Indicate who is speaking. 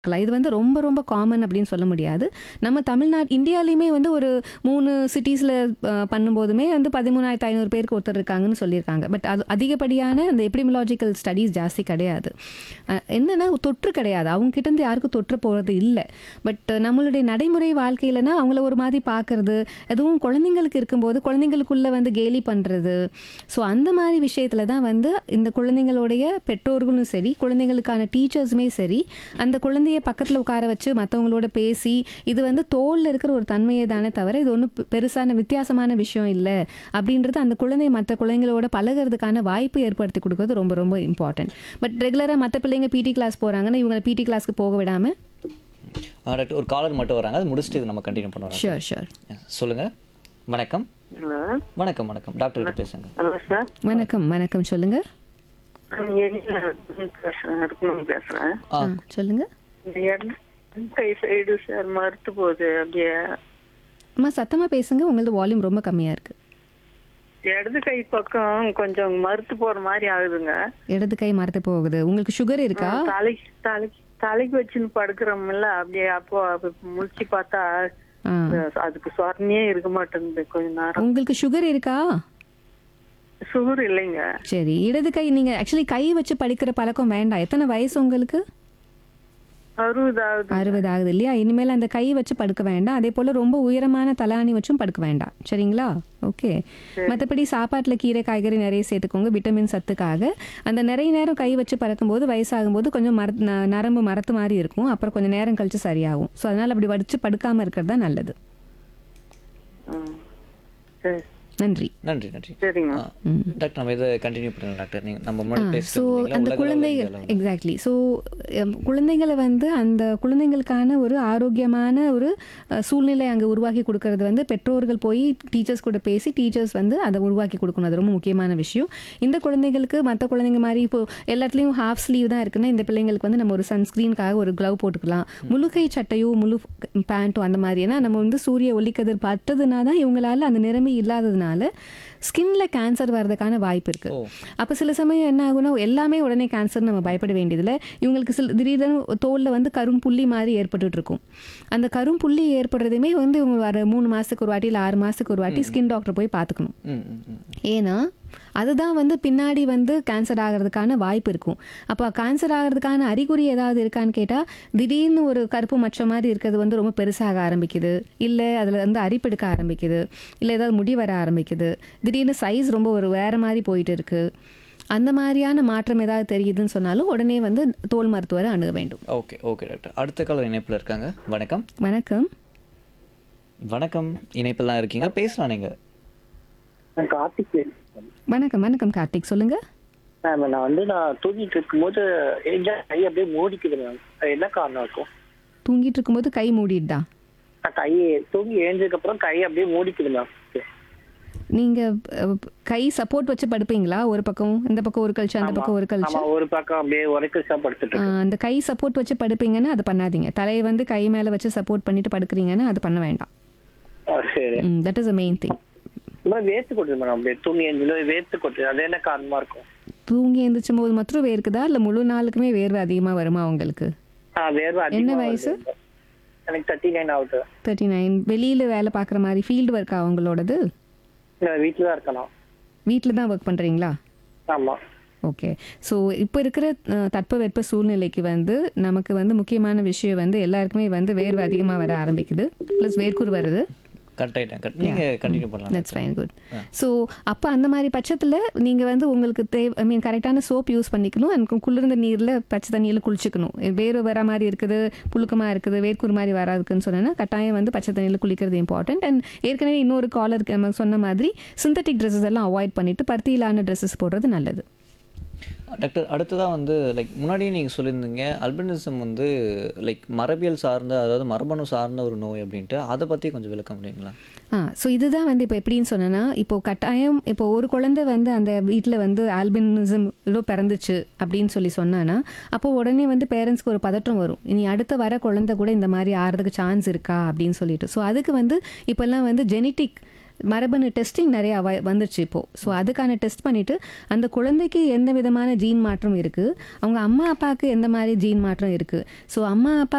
Speaker 1: பார்க்கலாம். இது வந்து ரொம்ப ரொம்ப காமன் அப்படின்னு சொல்ல முடியாது. நம்ம தமிழ்நாடு இந்தியாலயுமே வந்து ஒரு 3 சிட்டீஸ்ல அ பண்ணும்போதுமே வந்து 13,500 பேருக்கு ஒருத்தர் இருக்காங்கன்னு சொல்லியிருக்காங்க. பட் அது அதிகப்படியான அந்த எபிடமியாலஜிக்கல் ஸ்டடீஸ் ஜாஸ்தி கிடையாது. அ என்னன்னா தொற்று கிடையாது. அவங்க கிட்ட இருந்து யாருக்கும் தொற்று போறது இல்ல. பட் நம்மளுடைய நடைமுறை வாழ்க்கையிலனா அவங்கள ஒரு மாதிரி பார்க்கறது, அதுவும் குழந்தைங்களுக்கு இருக்கும்போது குழந்தைங்களுக்குள்ள வந்து கேலி பண்றது. ஸோ அந்த மாதிரி விஷயத்துல தான் வந்து இந்த குழந்தைங்களுடைய பெற்றோர்களும் சரி, குழந்தைங்களுக்கான டீச்சர்ஸுமே சரி, அந்த குழந்தைய பக்கத்துல உட்கார வச்சு மத்தவங்களோட பேசி, இது வந்து தோல்ல இருக்கிற ஒரு தன்மையே தானே தவிர, இது ஒண்ணும் பெ பெருசான வித்தியாசமான விஷயம் இல்ல. அப்படின்றது அந்த குழந்தை மத்த குழந்தைங்களோட பழகுறதுக்கான வாய்ப்பு ஏற்படுத்தி குடுக்குறது ரொம்ப ரொம்ப இம்பார்ட்டன்ட். பட் ரெகுலரா மத்த பிள்ளைங்க பிடி கிளாஸ் போறாங்கன்னா, இவங்கள பிடி கிளாஸ்க்கு போக விடாம
Speaker 2: ஆ டாக்டர் ஒரு காலர் மட்டும் வராங்க. அது முடிச்சுட்டு இதை நம்ம கண்டினியூ பண்ணுவோம்.
Speaker 1: Sure sure.
Speaker 2: சொல்லுங்க. வணக்கம்.
Speaker 3: ஹலோ
Speaker 2: வணக்கம் வணக்கம். டாக்டர் கிட்ட பேசுங்க.
Speaker 3: ஹலோ சார்
Speaker 1: வணக்கம் வணக்கம் சொல்லுங்க.
Speaker 3: எழில பேசுறேன் ருக்மணி பேசுறேன்
Speaker 2: ஆ
Speaker 1: ஆ சொல்லுங்க.
Speaker 3: இந்த இடம் கை சைடு சார் மறுத்து போகுது அப்படியே
Speaker 1: அம்மா சத்தமா பேசுங்க. உங்களது வால்யூம் ரொம்ப கம்மியா இருக்கு.
Speaker 3: இடது கை பக்கம் கொஞ்சம் மறுத்து போற மாதிரி ஆகுதுங்க
Speaker 1: இடது கை மரத்து போகுது. உங்களுக்கு சுகர் இருக்கா?
Speaker 3: தலைக்கு தலைக்கு தலைக்கு வச்சுன்னு படுக்கிறோம்ல அப்படியே அப்போ அப்ப முழிச்சு பார்த்தா
Speaker 1: ஆ.
Speaker 3: அதுக்கு சொரணையே இருக்க மாட்டேங்குது கொஞ்ச நேரம்
Speaker 1: உங்களுக்கு சுகர் இருக்கா?
Speaker 3: சுகர் இல்லைங்க
Speaker 1: சரி. இடது கை நீங்க ஆக்சுவலி கை வச்சு படிக்கிற பழக்கம் வேண்டாம். எத்தனை வயசு உங்களுக்கு?
Speaker 3: அறுபதாவது
Speaker 1: 60 ஆகுது இல்லையா? இனிமேல் அந்த கை வச்சு படுக்க வேண்டாம். அதே போல ரொம்ப உயரமான தலாணி வச்சும் படுக்க வேண்டாம். சரிங்களா? ஓகே. மத்தபடி சாப்பாட்டுல கீரை, காய்கறி நிறைய சேர்த்துக்கோங்க. விட்டமின் சத்துக்காக. அந்த நிறைய நேரம் கை வச்சு பறக்கும்போது வயசாகும்போது கொஞ்சம் மர ந- நரம்பு மரத்து மாதிரி இருக்கும். அப்புறம் கொஞ்சம் நேரம் கழிச்சு சரியாகும். ஸோ அதனால அப்படி வடிச்சு படுக்காம இருக்கிறது தான் நல்லது.
Speaker 3: ம். சரி
Speaker 1: நன்றி.
Speaker 2: நன்றி நன்றி.
Speaker 3: சரிங்க
Speaker 2: ஆ, டாக்டர் நம்ம இதை கண்டினியூ பண்ணுங்க டாக்டர். நீங்க நம்ம முன்னாடி பேசிட்டு
Speaker 1: ஸோ
Speaker 2: இருந்தீங்களா?
Speaker 1: அந்த
Speaker 2: உலக
Speaker 1: குழந்தைகள்
Speaker 2: அளவுல, இந்திய அளவுல.
Speaker 1: எக்ஸாக்ட்லி ஸோ குழந்தைகளை வந்து அந்த குழந்தைங்களுக்கான ஒரு ஆரோக்கியமான ஒரு அஹ், சூழ்நிலை அங்கே உருவாக்கி கொடுக்கறது வந்து பெற்றோர்கள் போய் டீச்சர்ஸ் கூட பேசி டீச்சர்ஸ் வந்து அதை உருவாக்கி கொடுக்கணும் அது ரொம்ப முக்கியமான விஷயம் இந்த குழந்தைங்களுக்கு மற்ற குழந்தைங்க மாதிரி இப்போ எல்லாத்துலேயும் ஹாஃப் ஸ்லீவ் தான் இருக்குன்னா இந்த பிள்ளைங்களுக்கு வந்து நம்ம ஒரு சன்ஸ்க்ரீனுக்காக ஒரு க்ளவ் போட்டுக்கலாம் முழுக்கை சட்டையோ முழு பேண்ட்டோ அந்த மாதிரி ஏன்னா நம்ம வந்து சூரிய ஒளிக்கதிர் பட்டதுனா தான் இவங்களால அந்த நிறமே இல்லாததுனால ஸ்கின்ல கேன்சர் வர்றதுக்கான வாய்ப்பு இருக்கு
Speaker 2: ஓ.
Speaker 1: அப்போ சில சமயம் என்ன ஆகும்னா எல்லாமே உடனே கேன்சர் நம்ம பயப்பட வேண்டியதில்லை இவங்களுக்கு சில திடீர்னு தோலில் வந்து கரும் புள்ளி மாதிரி ஏற்பட்டுட்டு இருக்கும் அந்த கரும் புள்ளி ஏற்படுறதுமே வந்து இவங்க வர மூணு மாதத்துக்கு ஒரு வாட்டி இல்லை ஆறு மாதத்துக்கு ஒரு வாட்டி ஸ்கின் டாக்டர் போய் பார்த்துக்கணும்
Speaker 2: ம், ம், ம்.
Speaker 1: ஏன்னா அதுதான் வந்து பின்னாடி வந்து கேன்சர் ஆகிறதுக்கான வாய்ப்பு இருக்கும் அப்போ கேன்சர் ஆகிறதுக்கான அறிகுறி ஏதாவது இருக்கான்னு கேட்டால் திடீர்னு ஒரு கருப்பு மச்ச மாதிரி இருக்கிறது வந்து ரொம்ப பெருசாக ஆரம்பிக்குது இல்லை அதில் வந்து அரிப்பெடுக்க ஆரம்பிக்குது இல்லை ஏதாவது முடி வர ஆரம்பிக்குது திடீர்னு சைஸ் ரொம்ப ஒரு வேற மாதிரி போயிட்டு இருக்கு அந்த மாதிரியான மாற்றம் ஏதாவது தெரியுதுன்னு சொன்னாலும் உடனே வந்து தோல் மருத்துவரை அணுக வேண்டும்
Speaker 2: ஓகே ஓகே டாக்டர். அடுத்த காலர் இணைப்புல இருக்காங்க. வணக்கம்.
Speaker 1: வணக்கம்
Speaker 2: வணக்கம். இணைப்பெல்லாம் இருக்கீங்க. பேசலாம் நீங்க.
Speaker 4: நான் கார்த்திக் பேசுறேன்.
Speaker 1: வணக்கம் வணக்கம் கார்த்திக் சொல்லுங்க
Speaker 4: மேம் நான் வந்து நான் தூங்கிட்டு இருக்கும்போது எங்க கை அப்படியே மூடிக்குது மேம் அது என்ன காரணம் இருக்கும்
Speaker 1: தூங்கிட்டு இருக்கும்போது கை மூடிடுதா
Speaker 4: நான் கை தூங்கி எழுந்ததுக்கு அப்புறம் கை அப்படியே மூடிக்குது மேம்
Speaker 1: நீங்கள் கை சப்போர்ட் வச்சு படுப்பீங்களா ஒரு பக்கம் இந்த பக்கம் ஒரு கழிச்சு அந்த பக்கம் ஒரு கழிச்சு
Speaker 4: ஆமா ஒரு பக்கம் அப்படியே உரைக்கல் தான் படுத்துட்டு
Speaker 1: ஆ,
Speaker 4: இருக்கு
Speaker 1: அந்த கை சப்போர்ட் வச்சு படுப்பீங்கன்னா அது பண்ணாதீங்க தலையை வந்து கை மேலே வச்சு சப்போர்ட் பண்ணிட்டு படுக்கிறீங்கன்னா அது பண்ண வேண்டாம்
Speaker 4: ஆ, சரி
Speaker 1: that is a main thing
Speaker 4: ma'am வேர்த்து கொட்டுது மேடம் அப்படியே தூங்கி எழுந்து வேர்த்து கொட்டுது அது என்ன காரணமா இருக்கும்
Speaker 1: தூங்கி எந்திரிச்சும் போது மாத்திரம் வேர்க்குதா இல்லை முழு நாளுக்குமே வேர்வை அதிகமாக வருமா உங்களுக்கு
Speaker 4: ஆ வேர்வை
Speaker 1: என்ன
Speaker 4: அதிகமா
Speaker 1: வயசு?
Speaker 4: வருது. எனக்கு தேர்ட்டி நைன் ஆகுது
Speaker 1: தேர்ட்டி நைன் வெளியில் வேலை பார்க்குற மாதிரி ஃபீல்டு ஒர்க்கா அவங்களோடது
Speaker 4: நான் வீட்டுல தான் இருக்கணும்
Speaker 1: வீட்டில் தான் ஒர்க் பண்ணுறீங்களா
Speaker 4: ஆமா
Speaker 1: ஓகே ஸோ இப்போ இருக்கிற அஹ், தட்பவெட்ப சூழ்நிலைக்கு வந்து நமக்கு வந்து முக்கியமான விஷயம் வந்து எல்லாருக்குமே வந்து வேர்வை அதிகமாக வர ஆரம்பிக்குது ப்ளஸ் வேர்க்குரு வருது
Speaker 2: கட் ஆயிட்டேன். கட் நீங்க கண்டினியூ பண்ணலாம்.
Speaker 1: தட்ஸ் ஃபைன் குட் ஸோ அப்போ அந்த மாதிரி பட்சத்தில் நீங்கள் வந்து உங்களுக்கு தேவை ஐ மீன் கரெக்டான சோப் யூஸ் பண்ணிக்கணும் அண்ட் குளிர்ந்த நீரில் பச்சை தண்ணியில் குளிச்சுக்கணும் வேர்வை வர மாதிரி இருக்குது புழுக்கமாக இருக்குது வேர்க்குரு மாதிரி வராதுக்குன்னு சொன்னேன்னா கட்டாயம் வந்து பச்சை தண்ணியில் குளிக்கிறது இம்பார்ட்டன்ட் அண்ட் ஏற்கனவே இன்னொரு காலருக்கு நம்ம சொன்ன மாதிரி சிந்தட்டிக் ட்ரெஸ்ஸஸ் எல்லாம் அவாய்ட் பண்ணிட்டு பருத்தியிலான ட்ரெஸ்ஸஸ் போடுறது நல்லது
Speaker 2: டாக்டர் அடுத்ததா வந்து லைக் முன்னாடியே நீங்க சொல்லியிருந்தீங்க அல்பினிசம் வந்து லைக் மரபியல் சார்ந்த அதாவது மரபணு சார்ந்த ஒரு நோய் அப்படின்ட்டு அதை பத்தி கொஞ்சம் விளக்க முடியுங்களா
Speaker 1: ஆ ஸோ இதுதான் வந்து இப்போ எப்படின்னு சொன்னேன்னா இப்போ கட்டாயம் இப்போ ஒரு குழந்தை வந்து அந்த வீட்டில் வந்து ஆல்பினிசம் ஏதோ பிறந்துச்சு அப்படின்னு சொல்லி சொன்னான்னா அப்போ உடனே வந்து பேரண்ட்ஸ்க்கு ஒரு பதற்றம் வரும் இனி அடுத்த வர குழந்தை கூட இந்த மாதிரி ஆறதுக்கு சான்ஸ் இருக்கா அப்படின்னு சொல்லிட்டு ஸோ அதுக்கு வந்து இப்போல்லாம் வந்து ஜெனட்டிக் மரபணு டெஸ்டிங் நிறைய அவ- வந்துருச்சு இப்போது ஸோ அதுக்கான டெஸ்ட் பண்ணிவிட்டு அந்த குழந்தைக்கு எந்த விதமான ஜீன் மாற்றம் இருக்குது அவங்க அம்மா அப்பாவுக்கு எந்த மாதிரி ஜீன் மாற்றம் இருக்குது ஸோ அம்மா அப்பா